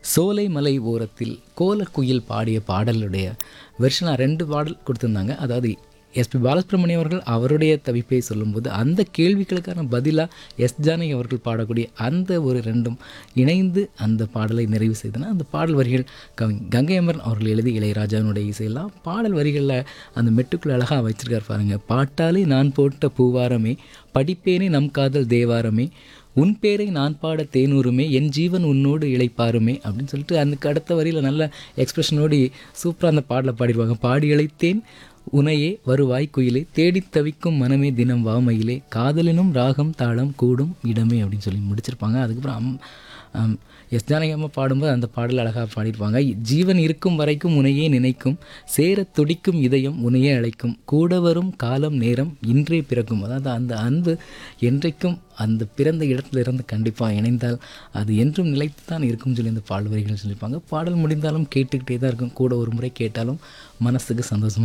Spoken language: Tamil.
சோலை மலை ஓரத்தில் கோலக்குயில் பாடிய பாடலுடைய வெர்ஷனாக ரெண்டு பாடல் கொடுத்துருந்தாங்க அதாவது எஸ்பி பாலசுப்ரமணியம் அவர்கள் அவருடைய தவிப்பை சொல்லும்போது அந்த கேள்விகளுக்கான பதிலாக எஸ் ஜானகி அவர்கள் பாடக்கூடிய அந்த ஒரு ரெண்டும் இணைந்து அந்த பாடலை நிறைவு செய்தன அந்த பாடல் வரிகள் கவி கங்கை அமரன் அவர்கள் எழுதி இளையராஜாவினுடைய இசையெல்லாம் பாடல் வரிகளில் அந்த மெட்டுக்குள் அழகாக வச்சிருக்கார் பாருங்க பாட்டாலே நான் போட்ட பூவாரமே படிப்பேனே நம் காதல் தேவாரமே உன் பேரை நான் பாட தேனூருமே என் ஜீவன் உன்னோடு இளைப்பாருமே அப்படின்னு சொல்லிட்டு அதுக்கு அடுத்த வரியில் நல்ல எக்ஸ்பிரஷனோடு சூப்பராக அந்த பாடலை பாடிடுவாங்க பாடி இழைத்தேன் உனையே வருவாய் குயிலே தேடித் தவிக்கும் மனமே தினம் வாமையிலே காதலினும் ராகம் தாளம் கூடும் இடமே அப்படின்னு சொல்லி முடிச்சிருப்பாங்க அதுக்கப்புறம் அம் ஆம், எஸ் ஜானகி அம்மா பாடும்போது அந்த பாடல் அழகாக பாடியிருப்பாங்க ஜீவன் இருக்கும் வரைக்கும் உனையே நினைக்கும் சேரத் துடிக்கும் இதயம் உனையே அழைக்கும் கூட வரும் காலம் நேரம் இன்றே பிறக்கும் அதாவது அந்த அன்பு என்றைக்கும் அந்த பிறந்த இடத்துல இருந்து கண்டிப்பாக இணைந்தால் அது என்றும் நிலைத்து தான் இருக்கும்னு சொல்லி அந்த பாடல் வரிகள் சொல்லியிருப்பாங்க பாடல் முடிந்தாலும் கேட்டுக்கிட்டே தான் இருக்கும் கூட ஒரு முறை கேட்டாலும் மனசுக்கு சந்தோஷமாக